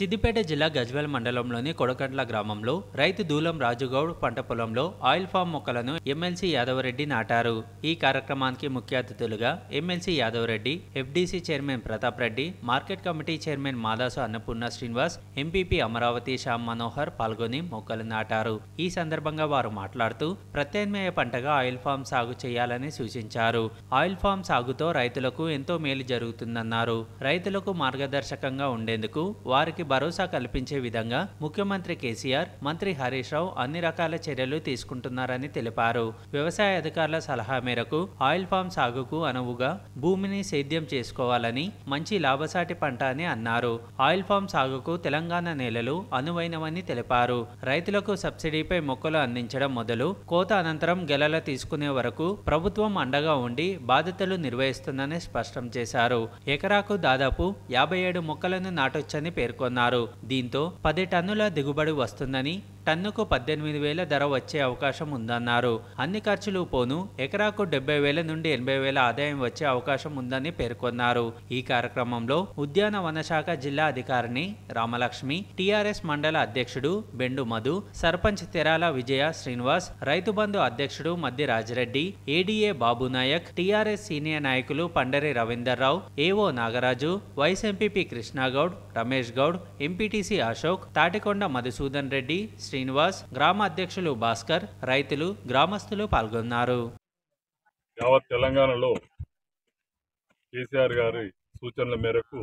సిద్దిపేట జిల్లా గజ్వేల్ మండలంలోని కొడకండ్ల గ్రామంలో రైతు దూలం రాజుగౌడ్ పంట పొలంలో ఆయిల్ ఫామ్ మొక్కలను ఎమ్మెల్సీ యాదవరెడ్డి నాటారు ఈ కార్యక్రమానికి ముఖ్య అతిథులుగా MLC Yadavareddy FDC chairman Pratap Reddy market committee chairman Madasu Annapurna Srinivas MPP Amaravathi Shyam Manohar పాల్గొని మొక్కలు నాటారు ఈ సందర్భంగా వారు మాట్లాడుతూ ప్రత్యామ్నాయ పంటగా ఆయిల్ ఫామ్ సాగు చేయాలని సూచించారు ఆయిల్ ఫామ్ సాగుతో రైతులకు ఎంతో మేలు జరుగుతుందన్నారు రైతులకు మార్గదర్శకంగా ఉండేందుకు వారికి భరోసా కల్పించే విధంగా ముఖ్యమంత్రి కేసీఆర్ మంత్రి హరీష్ రావు అన్ని రకాల చర్యలు తీసుకుంటున్నారని తెలిపారు వ్యవసాయ అధికారుల సలహా మేరకు ఆయిల్ ఫామ్ సాగుకు అనువుగా భూమిని సేద్యం చేసుకోవాలని మంచి లాభసాటి పంట అని అన్నారు ఆయిల్ ఫామ్ సాగుకు తెలంగాణ నేలలు అనువైనవని తెలిపారు రైతులకు సబ్సిడీపై మొక్కలు అందించడం మొదలు కోత అనంతరం గెలల తీసుకునే వరకు ప్రభుత్వం అండగా ఉండి బాధ్యతలు నిర్వహిస్తుందని స్పష్టం చేశారు ఎకరాకు దాదాపు యాభై ఏడు మొక్కలను నాటొచ్చని పేర్కొన్నారు దీంతో పది టన్నుల దిగుబడి వస్తుందని టన్నుకు పద్దెనిమిది వేల ధర వచ్చే అవకాశం ఉందన్నారు అన్ని ఖర్చులు పోను ఎకరాకు డెబ్బై వేల నుండి ఎనభై వేల ఆదాయం వచ్చే అవకాశం ఉందని పేర్కొన్నారు ఈ కార్యక్రమంలో ఉద్యానవన శాఖ జిల్లా అధికారిని రామలక్ష్మి టీఆర్ఎస్ మండల అధ్యక్షుడు బెండు మధు సర్పంచ్ తెరాల విజయ శ్రీనివాస్ రైతు బంధు అధ్యక్షుడు Maddi Rajireddy ADA Babu Naik TRS senior నాయకులు Pandari Ravinder Rao AO Nagaraju vice MPP Krishnagoud Ramesh Goud MPTC Ashok Thatikonda Madhusudhan Reddy Srinivas గ్రామ అధ్యక్షులు భాస్కర్ రైతులు గ్రామస్తులు పాల్గొన్నారు యావత్ తెలంగాణలో కేసీఆర్ గారి సూచనల మేరకు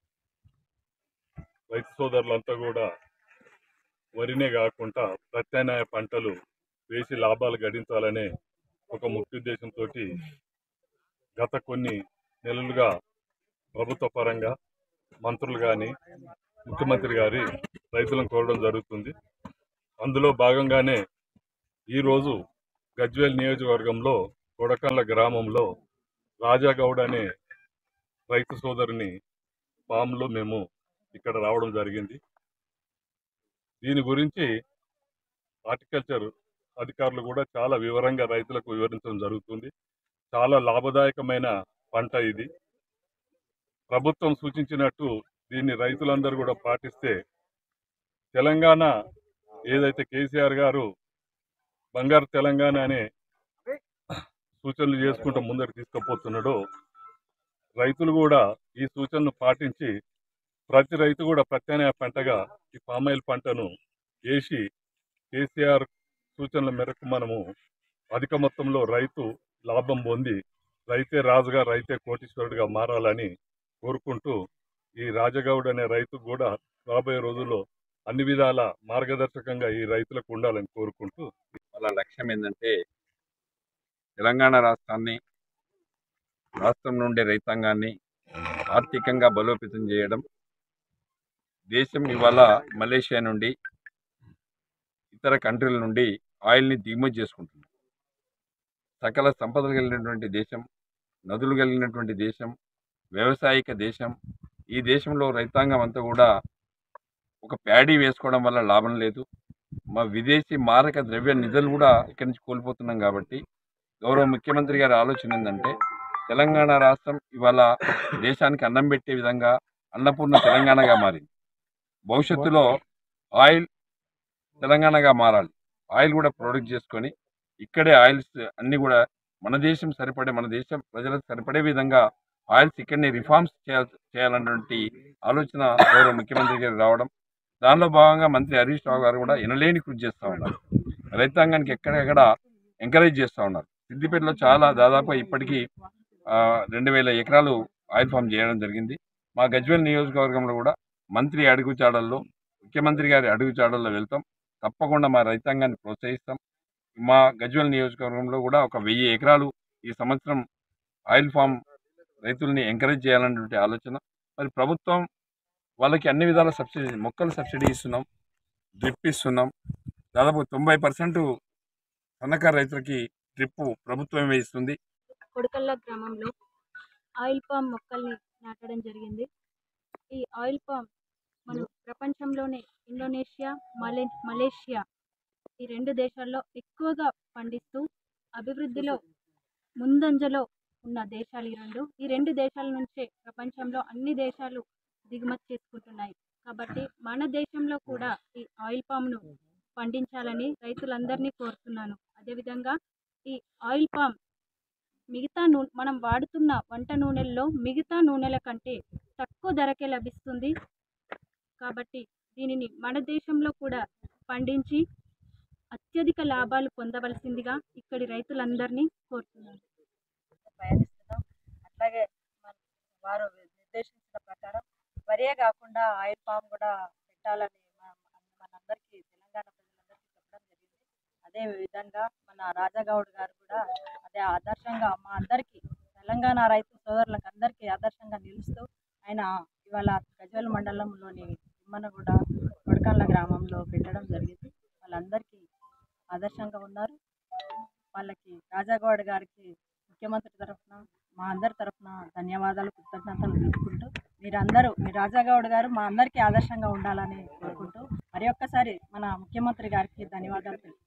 రైతు సోదరులంతా కూడా వరినే కాకుండా ప్రత్యామ్నాయ పంటలు వేసి లాభాలు గడించాలనే ఒక ముఖ్యోద్దేశంతో గత కొన్ని నెలలుగా ప్రభుత్వ పరంగా మంత్రులు కానీ ముఖ్యమంత్రి గారి రైతులను కోరడం జరుగుతుంది అందులో భాగంగానే ఈరోజు గజ్వేల్ నియోజకవర్గంలో కొడకండ్ల గ్రామంలో రాజాగౌడ్ అనే రైతు సోదరుని ఫామ్లో మేము ఇక్కడ రావడం జరిగింది దీని గురించి హార్టికల్చర్ అధికారులు కూడా చాలా వివరంగా రైతులకు వివరించడం జరుగుతుంది చాలా లాభదాయకమైన పంట ఇది ప్రభుత్వం సూచించినట్టు దీన్ని రైతులందరూ కూడా పాటిస్తే తెలంగాణ ఏదైతే కేసీఆర్ గారు బంగారు తెలంగాణ అనే సూచనలు చేసుకుంటూ ముందరికి తీసుకుపోతున్నాడో రైతులు కూడా ఈ సూచనలు పాటించి ప్రతి రైతు కూడా ప్రత్యామ్నాయ పంటగా ఈ పామాయిల్ పంటను వేసి కేసీఆర్ సూచనల మేరకు మనము అధిక మొత్తంలో రైతు లాభం పొంది రైతే రాజుగా రైతే కోటీశ్వరుడిగా మారాలని కోరుకుంటూ ఈ రాజగౌడ్ అనే రైతు కూడా రాబోయే రోజుల్లో అన్ని విధాల మార్గదర్శకంగా ఈ రైతులకు ఉండాలని కోరుకుంటూ వాళ్ళ లక్ష్యం ఏంటంటే తెలంగాణ రాష్ట్రాన్ని రాష్ట్రం నుండి రైతాంగాన్ని ఆర్థికంగా బలోపేతం చేయడం దేశం ఇవాళ మలేషియా నుండి ఇతర కంట్రీల నుండి ఆయిల్ని దిగుమతి చేసుకుంటుంది సకల సంపదలు కలిగినటువంటి దేశం నదులు కలిగినటువంటి దేశం వ్యవసాయిక దేశం ఈ దేశంలో రైతాంగం అంతా కూడా ఒక ప్యాడీ వేసుకోవడం వల్ల లాభం లేదు మా విదేశీ మారక ద్రవ్య నిధులు కూడా ఇక్కడి నుంచి కోల్పోతున్నాం కాబట్టి గౌరవ ముఖ్యమంత్రి గారి ఆలోచన ఏంటంటే తెలంగాణ రాష్ట్రం ఇవాళ దేశానికి అన్నం పెట్టే విధంగా అన్నపూర్ణ తెలంగాణగా మారింది భవిష్యత్తులో ఆయిల్ తెలంగాణగా మారాలి ఆయిల్ కూడా ప్రొడక్ట్ చేసుకొని ఇక్కడే ఆయిల్స్ అన్ని కూడా మన దేశం సరిపడే మన దేశం ప్రజలకు సరిపడే విధంగా ఆయిల్స్ ఇక్కడనే రిఫార్మ్స్ చేయాల్ చేయాలన్నటువంటి ఆలోచన గౌరవ ముఖ్యమంత్రి గారు రావడం దానిలో భాగంగా మంత్రి హరీష్ రావు గారు కూడా ఎనలేని కృషి చేస్తూ ఉన్నారు రైతాంగానికి ఎక్కడెక్కడ ఎంకరేజ్ చేస్తూ ఉన్నారు సిద్దిపేటలో చాలా దాదాపు ఇప్పటికీ ఆ, రెండు వేల ఎకరాలు ఆయిల్ ఫామ్ చేయడం జరిగింది మా గజ్వేల్ నియోజకవర్గంలో కూడా మంత్రి అడుగుచాడల్లో ముఖ్యమంత్రి గారి అడుగుచాడల్లో వెళ్తాం తప్పకుండా మా రైతాంగాన్ని ప్రోత్సహిస్తాం మా గజ్వేల్ నియోజకవర్గంలో కూడా ఒక వెయ్యి ఎకరాలు ఈ సంవత్సరం ఆయిల్ ఫామ్ రైతుల్ని ఎంకరేజ్ చేయాలన్నటువంటి ఆలోచన మరి ప్రభుత్వం వాళ్ళకి అన్ని విధాల సబ్సిడీ మొక్కలు సబ్సిడీ ఇస్తున్నాం డ్రిప్ ఇస్తున్నాం దాదాపు తొంభై పర్సెంట్ సన్నకారు రైతులకి డ్రిప్ ప్రభుత్వమే ఇస్తుంది కొడకల్ల గ్రామంలో ఆయిల్ పామ్ మొక్కల్ని నాటడం జరిగింది ఈ ఆయిల్ పామ్ మనం ప్రపంచంలోనే ఇండోనేషియా మలే మలేషియా ఈ రెండు దేశాల్లో ఎక్కువగా పండిస్తూ అభివృద్ధిలో ముందంజలో ఉన్న దేశాలు ఈ రెండు ఈ రెండు దేశాల నుంచే ప్రపంచంలో అన్ని దేశాలు దిగుమతి చేసుకుంటున్నాయి కాబట్టి మన దేశంలో కూడా ఈ ఆయిల్ పామ్ను పండించాలని రైతులందరినీ కోరుతున్నాను అదేవిధంగా ఈ ఆయిల్ పామ్ మిగతా నూ మనం వాడుతున్న వంట నూనెల్లో మిగతా నూనెల కంటే తక్కువ ధరకే లభిస్తుంది కాబట్టి దీనిని మన దేశంలో కూడా పండించి అత్యధిక లాభాలు పొందవలసిందిగా ఇక్కడి రైతులందరినీ కోరుతున్నాను ప్రయాణిస్తున్నాం అట్లాగే మన వారు నిర్దేశించిన ప్రకారం వరే కాకుండా ఆయిల్ పామ్ కూడా పెట్టాలని మన- మనందరికీ తెలంగాణ ప్రజలందరికీ చెప్పడం జరిగింది అదే విధంగా మన రాజాగౌడ్ గారు కూడా అదే ఆదర్శంగా మా అందరికీ తెలంగాణ రైతు సోదరులకు అందరికీ ఆదర్శంగా నిలుస్తూ ఆయన ఇవాళ గజ్వెల్ మండలంలోని తిమ్మనగూడ కొడకళ్ళ గ్రామంలో పెట్టడం జరిగింది వాళ్ళందరికీ ఆదర్శంగా ఉన్నారు వాళ్ళకి రాజాగౌడ్ గారికి ముఖ్యమంత్రి తరఫున మా అందరి తరఫున ధన్యవాదాలు కృతజ్ఞతలు తెలుపుకుంటూ మీరందరూ మీ రాజాగౌడ్ గారు మా అందరికీ ఆదర్శంగా ఉండాలని కోరుకుంటూ మరి ఒక్కసారి మన ముఖ్యమంత్రి గారికి ధన్యవాదాలు తెలుపుకుంటున్నాను